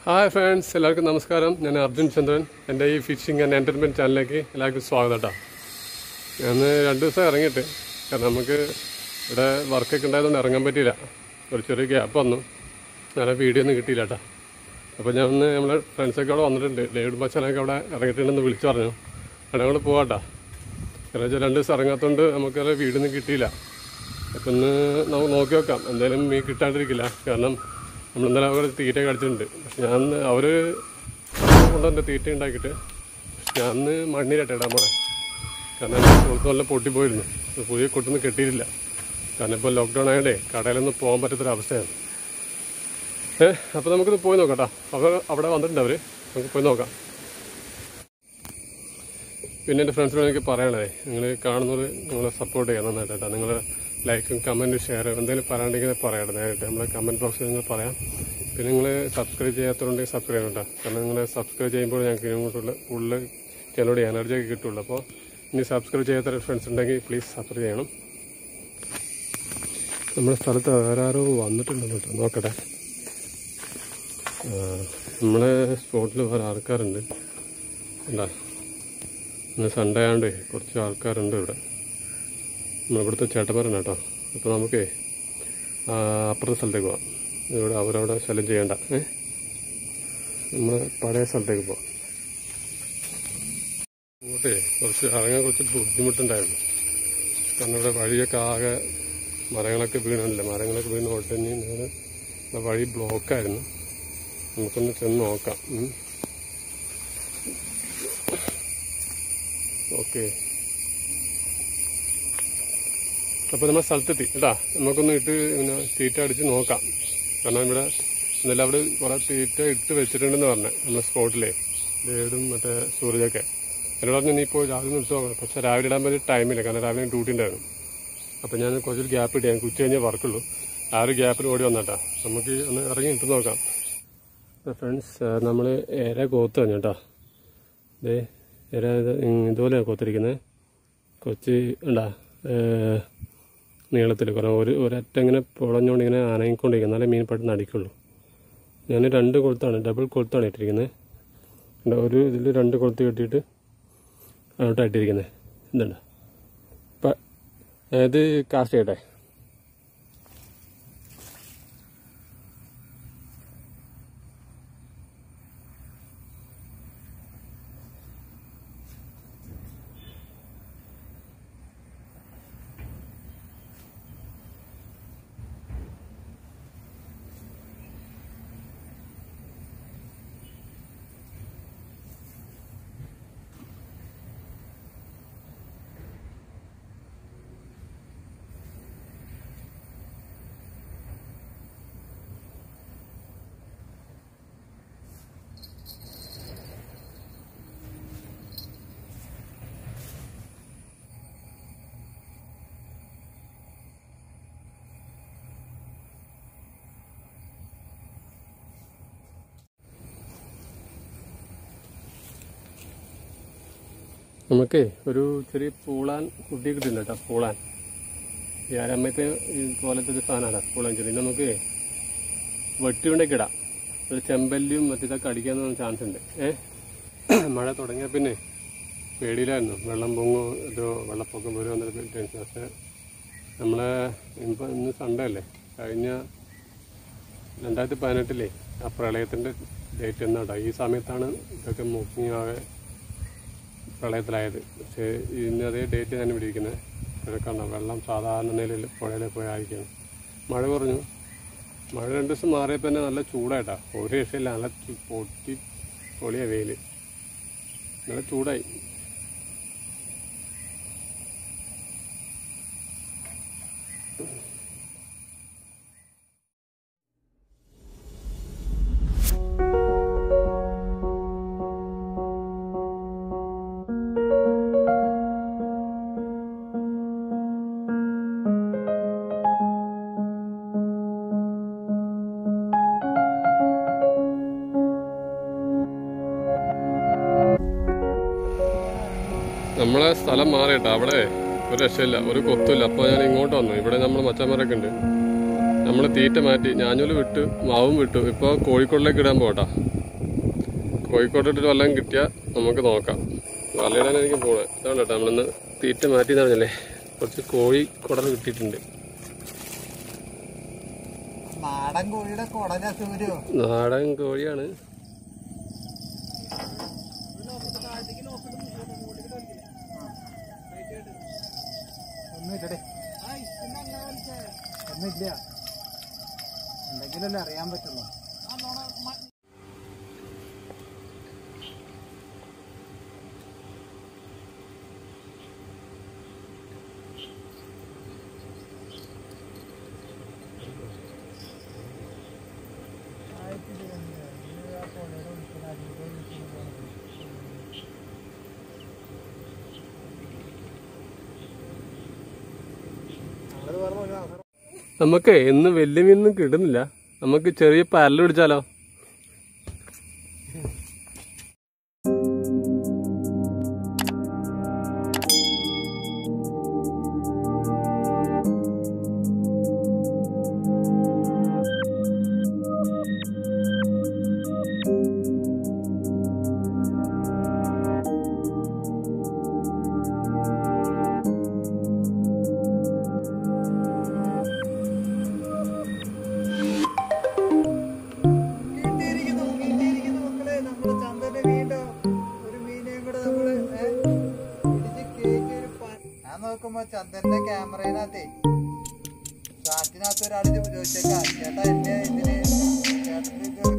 Hi friends എല്ലാവർക്കും നമസ്കാരം ഞാൻ അർജുൻ ചന്ദ്രൻ എൻ്റെ ഈ ഫിഷിംഗ് ആൻഡ് എൻ്റർടൈൻമെൻറ്റ് ചാനലിലേക്ക് എല്ലാവർക്കും സ്വാഗതം കേട്ടോ ഞാൻ രണ്ട് ദിവസം ഇറങ്ങിയിട്ട് കാരണം നമുക്ക് ഇവിടെ വർക്കൊക്കെ ഉണ്ടായതുകൊണ്ട് ഇറങ്ങാൻ പറ്റിയില്ല ഒരു ചെറിയ ഗ്യാപ്പ് വന്നു നല്ല വീഡിയോ ഒന്നും കിട്ടിയില്ല കേട്ടോ അപ്പോൾ ഞാൻ ഒന്ന് നമ്മളെ ഫ്രണ്ട്സൊക്കെ അവിടെ വന്നിട്ടുണ്ട് ഡേവിഡ് ബച്ചനൊക്കെ അവിടെ ഇറങ്ങിയിട്ടുണ്ടെന്ന് വിളിച്ചു പറഞ്ഞു അവിടെ ഞങ്ങൾ പോവാട്ടോ കാരണം വെച്ചാൽ രണ്ട് ദിവസം ഇറങ്ങാത്തതുകൊണ്ട് നമുക്കത് വീടൊന്നും കിട്ടിയില്ല അപ്പം ഇന്ന് നമുക്ക് നോക്കി നോക്കാം എന്തായാലും മീൻ കിട്ടാണ്ടിരിക്കില്ല കാരണം നമ്മൾ ഇന്നലെ അവർ തീറ്റ കഴിച്ചിട്ടുണ്ട് പക്ഷെ ഞാൻ അവർ കൊണ്ടുവന്ന തീറ്റ ഉണ്ടാക്കിയിട്ട് ഞാൻ അന്ന് മണ്ണിരട്ടെ ഇടാൻ പോണേ കാരണം സുഹൃത്ത് നല്ല പൊട്ടിപ്പോയിരുന്നു അത് പുതിയ കൊട്ടൊന്നും കെട്ടിയിട്ടില്ല കാരണം ഇപ്പോൾ ലോക്ക്ഡൗൺ ആയതേ കടയിലൊന്നും പോകാൻ പറ്റാത്തൊരവസ്ഥയാണ് ഏ അപ്പോൾ നമുക്കിത് പോയി നോക്കാം കേട്ടോ അവർ അവിടെ വന്നിട്ടുണ്ട് അവർ നമുക്ക് പോയി നോക്കാം പിന്നെ എൻ്റെ ഫ്രണ്ട്സിനോട് എനിക്ക് പറയണേ നിങ്ങൾ കാണുന്നത് നിങ്ങളെ സപ്പോർട്ട് ചെയ്യാൻ നന്നായിട്ട് കേട്ടോ നിങ്ങൾ ലൈക്കും കമൻറ്റും ഷെയർ എന്തെങ്കിലും പറയാണ്ടെങ്കിൽ പറയണം നേരിട്ട് നമ്മളെ കമൻറ്റ് ബോക്സിൽ നിങ്ങൾ പറയാം പിന്നെ നിങ്ങൾ സബ്സ്ക്രൈബ് ചെയ്യാത്തതുണ്ടെങ്കിൽ സബ്സ്ക്രൈബ് ചെയ്യണം കേട്ടോ കാരണം നിങ്ങൾ സബ്സ്ക്രൈബ് ചെയ്യുമ്പോൾ ഞങ്ങൾക്ക് ഇങ്ങോട്ടുള്ള കൂടുതൽ ചിലരോട് എനർജി ഒക്കെ കിട്ടുള്ളൂ അപ്പോൾ ഇനി സബ്സ്ക്രൈബ് ചെയ്യാത്ത ഫ്രണ്ട്സ് ഉണ്ടെങ്കിൽ പ്ലീസ് സബ്സ്ക്രൈബ് ചെയ്യണം നമ്മുടെ സ്ഥലത്ത് വേറെ ആരോ വന്നിട്ടുണ്ടെന്ന് കേട്ടോ നോക്കട്ടെ ആ, നമ്മളെ സ്പോട്ടിൽ വേറെ ആൾക്കാരുണ്ട് എന്താ ഇന്ന് സൺഡേ ആയതുകൊണ്ട് കുറച്ച് ആൾക്കാരുണ്ട് ഇവിടെ നമ്മളിവിടുത്തെ ചേട്ടന്മാരാണ് കേട്ടോ അപ്പോൾ നമുക്ക് ആ, അപ്പുറത്തെ സ്ഥലത്തേക്ക് പോവാം ഇവിടെ അവരവിടെ ശല്യം ചെയ്യണ്ട ഏ നമ്മൾ പഴയ സ്ഥലത്തേക്ക് പോവാം ഇങ്ങോട്ടേ കുറച്ച് ഇറങ്ങാൻ കുറച്ച് ബുദ്ധിമുട്ടുണ്ടായിരുന്നു കാരണം ഇവിടെ വഴിയൊക്കെ ആകെ മരങ്ങളൊക്കെ വീണല്ലേ മരങ്ങളൊക്കെ വീണ് ഒട്ടഞ്ഞ് ഇങ്ങനെ ഇവിടെ വഴി ബ്ലോക്കായിരുന്നു നമുക്കൊന്ന് ചെന്ന് നോക്കാം ഉം. ഓക്കെ അപ്പോൾ നമ്മൾ സ്ഥലത്തെത്തി കേട്ടാ നമുക്കൊന്ന് ഇട്ട് പിന്നെ തീറ്റ അടിച്ച് നോക്കാം കാരണം ഇവിടെ ഇന്നലെ അവിടെ കുറെ തീറ്റ ഇട്ട് വെച്ചിട്ടുണ്ടെന്ന് പറഞ്ഞ നമ്മുടെ സ്പോട്ടിലെ ലേഡും മറ്റേ സൂരജൊക്കെ എന്നോട് പറഞ്ഞു നീ ഇപ്പോൾ രാവിലെ ഒന്ന് ഇട്ട് നോക്കണം പക്ഷെ രാവിലെ ഇടാൻ പറ്റിയ ടൈമില്ല കാരണം രാവിലെ ഡ്യൂട്ടി ഉണ്ടായിരുന്നു അപ്പം ഞാൻ കുറച്ചൊരു ഗ്യാപ്പ് ഇട്ട് ഞങ്ങൾക്ക് ഉച്ച കഴിഞ്ഞേ വർക്കുള്ളൂ ആ ഒരു ഗ്യാപ്പിൽ ഓടി വന്നാട്ടാ നമുക്ക് ഒന്ന് ഇറങ്ങി ഇട്ട് നോക്കാം ഫ്രണ്ട്സ് നമ്മൾ ഏര കോത്ത് കഴിഞ്ഞു കേട്ടോ ദേ ഇര ഇത് ഇതുപോലെയാണ് കോത്തിരിക്കുന്നത് കൊച്ചി ഉണ്ടാ നീളത്തിൽ കുറേ ഒരു ഒരറ്റ ഇങ്ങനെ പൊളഞ്ഞുകൊണ്ട് ഇങ്ങനെ അനങ്ങിക്കൊണ്ടിരിക്കും എന്നാലേ മീൻ പെട്ടെന്ന് അടിക്കുള്ളൂ ഞാൻ രണ്ട് കൊളുത്താണ് ഡബിൾ കൊളുത്താണ് ഇട്ടിരിക്കുന്നത് ഉണ്ട്, ഒരു ഇതിൽ രണ്ട് കൊളുത്ത് കെട്ടിയിട്ട് അങ്ങോട്ടാണ് ഇട്ടിരിക്കുന്നത് എന്തുണ്ട് ഇപ്പം ഇത് കാസ്റ്റ് ചെയ്യട്ടെ നമുക്ക് ഒരു ചെറിയ പൂളാൻ കുട്ടി കിട്ടുന്നുണ്ട് കേട്ടോ പൂളാൻ ഈ അരമ്മത്തെ പോലത്തെ ഒരു സാധനമാണ് പൂളാൻ ചെറിയ നമുക്ക് വെട്ടിയുണ്ടെങ്കിൽ ഇടാം ഒരു ചെമ്പല്ലും മറ്റിതൊക്കെ അടിക്കാൻ ചാൻസ് ഉണ്ട് ഏ മഴ തുടങ്ങിയ പിന്നെ പേടിയിലായിരുന്നു വെള്ളം പൊങ്ങോ ഇതോ വെള്ളപ്പൊക്കം വരുമോ എന്നൊരു ടെൻഷൻ പക്ഷെ നമ്മളെ ഇപ്പം ഇന്ന് സൺഡേ അല്ലേ കഴിഞ്ഞ രണ്ടായിരത്തി പതിനെട്ടിലെ ആ പ്രളയത്തിൻ്റെ ഡേറ്റ് എന്നാട്ടോ ഈ സമയത്താണ് ഇതൊക്കെ മുങ്ങി ആകെ പ്രളയത്തിലായത് പക്ഷേ ഇന്ന് അതേ ഡേറ്റ് തന്നെ പിടിക്കുന്നത് കിഴക്കാണ് വെള്ളം സാധാരണ നിലയിൽ പുഴയിലെ പോയി ആയിരിക്കണം മഴ കുറഞ്ഞു മഴ രണ്ട് ദിവസം മാറിയപ്പോൾ തന്നെ നല്ല ചൂടായിട്ടാ ഒരു രക്ഷയില്ല നല്ല ചു- പൊട്ടി പൊളിയ വെയിൽ നല്ല ചൂടായി നമ്മളെ സ്ഥലം മാറിയിട്ടാ അവിടെ ഒരു രക്ഷയില്ല ഒരു കൊത്തുമില്ല അപ്പോൾ ഞാൻ ഇങ്ങോട്ട് വന്നു ഇവിടെ നമ്മൾ മച്ചന്മാരൊക്കെ ഉണ്ട് നമ്മൾ തീറ്റ മാറ്റി ഞാഞ്ഞൂല് വിട്ട് മാവും വിട്ടു ഇപ്പോൾ കോഴിക്കോടിലേക്ക് ഇടാൻ പോട്ടാ കോഴിക്കോട്ടിട്ട് വല്ലതും കിട്ടിയാൽ നമുക്ക് നോക്കാം വലയിടാനായിരിക്കും പോണേ ഇതാണ് കേട്ടോ നമ്മളിന്ന് തീറ്റ മാറ്റി പറഞ്ഞല്ലേ കുറച്ച് കോഴി കുടൽ കിട്ടിയിട്ടുണ്ട് നാടൻ കോഴിയുടെ കുടല സൂര്യോ നാടൻ കോഴിയാണ് ഒന്നുമില്ലടേ ഒന്നുമില്ല എന്തെങ്കിലല്ലേ അറിയാൻ പറ്റുള്ളൂ നമുക്ക് ഇന്ന് വലിയ മീനൊന്നും കിട്ടുന്നില്ല നമുക്ക് ചെറിയ പരല് പിടിച്ചാലോ കിട്ടിയിരിക്കുന്നു, കിട്ടിയിരിക്കുന്നു മക്കളെ. നമ്മുടെ ചന്ദന്റെ വീണ്ടും ഒരു മീനെയും കൂടെ നമ്മള് ഏ, പിടിച്ച് കേറ്റി ഒരു പ- ഞാൻ നോക്കുമ്പോ ചന്ദന്റെ ക്യാമറയിനകത്തെ ഷാറ്റിനകത്ത് ഒരാൾ ചോദിച്ചേക്കാം ചേട്ടാ എന്റെ ഇതിന് ചേട്ടന്റെ ഇത്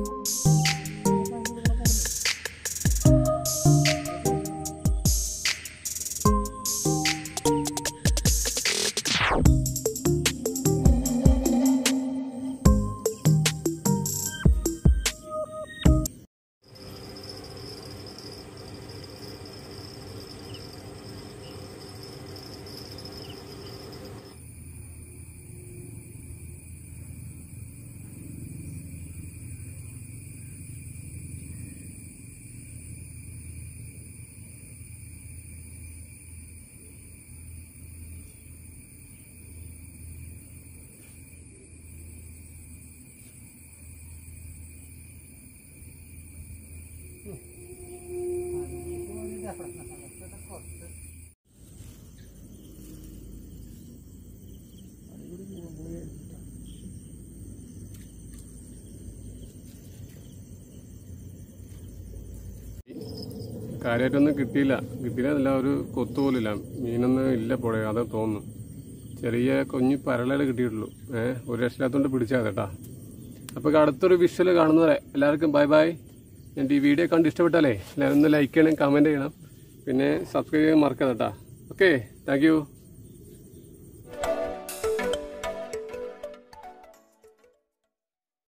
കാര്യമായിട്ടൊന്നും കിട്ടിയില്ല കിട്ടിയില്ല ഒരു കൊത്തു പോലില്ല മീനൊന്നും ഇല്ല പുഴ അത് തോന്നുന്നു ചെറിയ കുഞ്ഞു പരളകൾ കിട്ടിയിട്ടുള്ളൂ ഏഹ് ഒരു രക്ഷയില്ലാത്തോണ്ട് പിടിച്ചാൽ കേട്ടാ അപ്പോൾ അടുത്തൊരു വിഷ്വൽ കാണുന്നവരെ എല്ലാവർക്കും ബൈ ബൈ എൻ്റെ ഈ വീഡിയോ കണ്ട് ഇഷ്ടപ്പെട്ടാലേ എല്ലാവരും ഒന്ന് ലൈക്ക് ചെയ്യണം കമൻറ്റ് ചെയ്യണം പിന്നെ സബ്സ്ക്രൈബ് ചെയ്യാൻ മറക്കാതെ കേട്ടാ ഓക്കെ താങ്ക് യു